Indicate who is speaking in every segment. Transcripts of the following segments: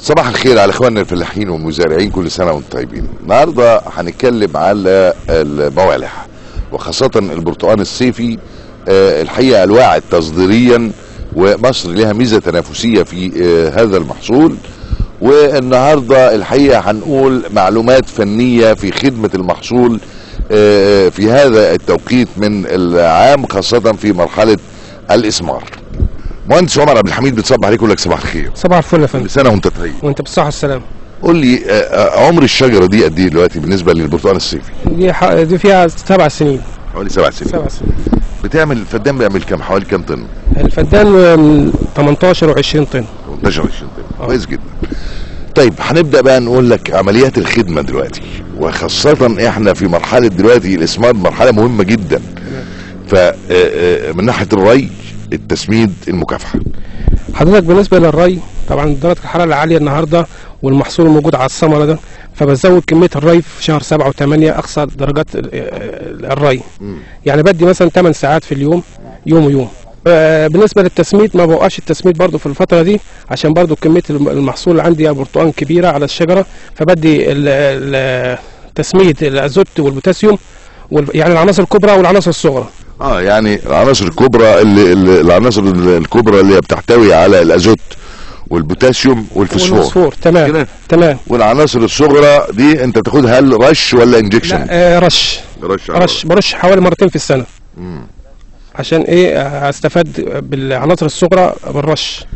Speaker 1: صباح الخير على اخواننا الفلاحين والمزارعين كل سنه وانتم طيبين. النهارده هنتكلم على الموالح وخاصه البرتقال الصيفي آه، الحقيقه الواعد تصديريا ومصر لها ميزه تنافسيه في آه، هذا المحصول والنهارده الحقيقه هنقول معلومات فنيه في خدمه المحصول آه، في هذا التوقيت من العام خاصه في مرحله الاسمار. مهندس عمر عبد الحميد بتصبح عليك يقول لك صباح الخير.
Speaker 2: صباح الفل يا فندم
Speaker 1: كل سنه وانت طيب.
Speaker 2: وانت بالصحة والسلامة
Speaker 1: قول لي آه، آه، عمر الشجره دي قد ايه دلوقتي بالنسبه للبرتقال الصيفي؟
Speaker 2: دي, ح... دي فيها سبع سنين
Speaker 1: حوالي سبع سنين.
Speaker 2: سبع سنين
Speaker 1: بتعمل الفدان بيعمل كام؟ حوالي كام طن؟
Speaker 2: الفدان من 18 و 20 طن
Speaker 1: 18 20 طن
Speaker 2: آه.
Speaker 1: كويس جدا. طيب هنبدا بقى نقول لك عمليات الخدمه دلوقتي وخاصه احنا في مرحله دلوقتي الاسمار مرحله مهمه جدا. ف آه، آه، من ناحيه الري التسميد المكافحه.
Speaker 2: حضرتك بالنسبة للري طبعا درجة الحرارة العالية النهاردة والمحصول الموجود على الثمرة ده فبزود كمية الري في شهر سبعة وثمانية أقصى درجات ال- ال- الري يعني بدي مثلا 8 ساعات في اليوم يوم ويوم آه، بالنسبة للتسميد ما بوقعش التسميد برضو في الفترة دي عشان برضو كمية الم- المحصول عندي برتقان كبيرة على الشجرة فبدي ال- ال- التسميد الازوت والبوتاسيوم وال- يعني العناصر الكبرى والعناصر الصغرى
Speaker 1: اه يعني العناصر الكبرى اللي اللي- العناصر الكبرى اللي بتحتوي على الازوت والبوتاسيوم والفوسفور
Speaker 2: والفوسفور تمام
Speaker 1: كده؟
Speaker 2: تمام
Speaker 1: والعناصر الصغرى دي انت تاخدها هل رش ولا انجكشن؟
Speaker 2: لا آه، رش
Speaker 1: رش
Speaker 2: رش برش حوالي مرتين في السنه عشان ايه آه، استفاد بالعناصر الصغرى بالرش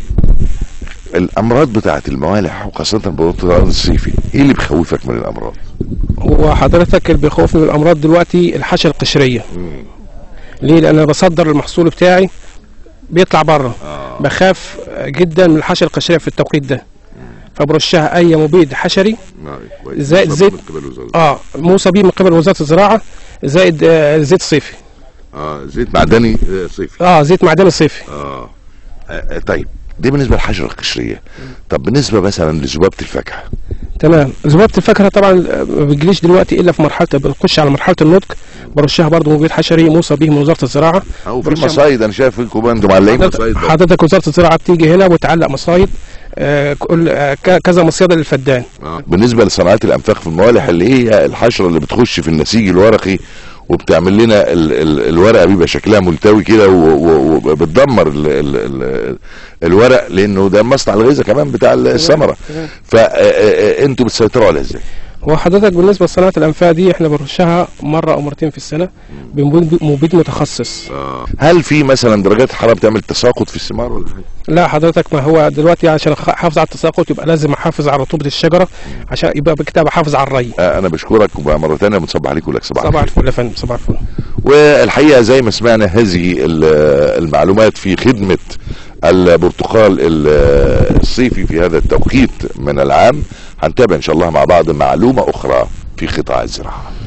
Speaker 1: الامراض بتاعت الموالح وخاصه البرتقال الصيفي ايه اللي بيخوفك من الامراض
Speaker 2: وحضرتك اللي بيخوفني من الامراض دلوقتي الحشره القشريه ليه لان انا بصدر المحصول بتاعي بيطلع بره بخاف جدا من الحشره القشريه في التوقيت ده فبرشها اي مبيد حشري زائد زيت اه موصى بيه من قبل وزاره الزراعه زائد آه، زيت صيفي
Speaker 1: اه زيت معدني آه، صيفي
Speaker 2: اه زيت معدني صيفي
Speaker 1: آه. آه طيب دي بالنسبه للحشره القشريه طب بالنسبه مثلا لذبابه الفاكهه
Speaker 2: تمام ذبابة الفاكهة طبعا ما بتجيليش دلوقتي الا في مرحلة بنخش على مرحلة النضج برشها برضو مبيد حشري موصى به من وزارة الزراعة
Speaker 1: او في
Speaker 2: برشها-
Speaker 1: المصايد انا شايف فيكم انتم معلقين مصايد
Speaker 2: حضرتك, حضرتك وزارة الزراعة بتيجي هنا وتعلق مصايد آه كل آه ك- كذا مصيدة للفدان
Speaker 1: آه. بالنسبه لصناعات الانفاق في الموالح اللي هي الحشره اللي بتخش في النسيج الورقي وبتعمل لنا ال ال الورقه بيبقى شكلها ملتوي كده و- و- وبتدمر ال ال ال الورق لانه ده مصنع الغذاء كمان بتاع الثمره فانتوا بتسيطروا عليها ازاي؟
Speaker 2: وحضرتك بالنسبة لصناعة الأنفاق دي احنا بنرشها مرة أو مرتين في السنة بمبيد مبيد متخصص
Speaker 1: هل في مثلا درجات الحراره بتعمل تساقط في الثمار ولا حاجه؟
Speaker 2: لا حضرتك ما هو دلوقتي عشان أخ- احافظ على التساقط يبقى لازم احافظ على رطوبة الشجرة عشان يبقى بكده بحافظ على الري
Speaker 1: آه، انا بشكرك ومره ثانيه بنصبح عليكم لك صباح
Speaker 2: صباح
Speaker 1: الخير.
Speaker 2: الفل يا فندم صباح الفل
Speaker 1: والحقيقه زي ما سمعنا هذه ال- المعلومات في خدمه البرتقال ال- الصيفي في هذا التوقيت من العام هنتابع ان شاء الله مع بعض معلومه اخرى في قطاع الزراعه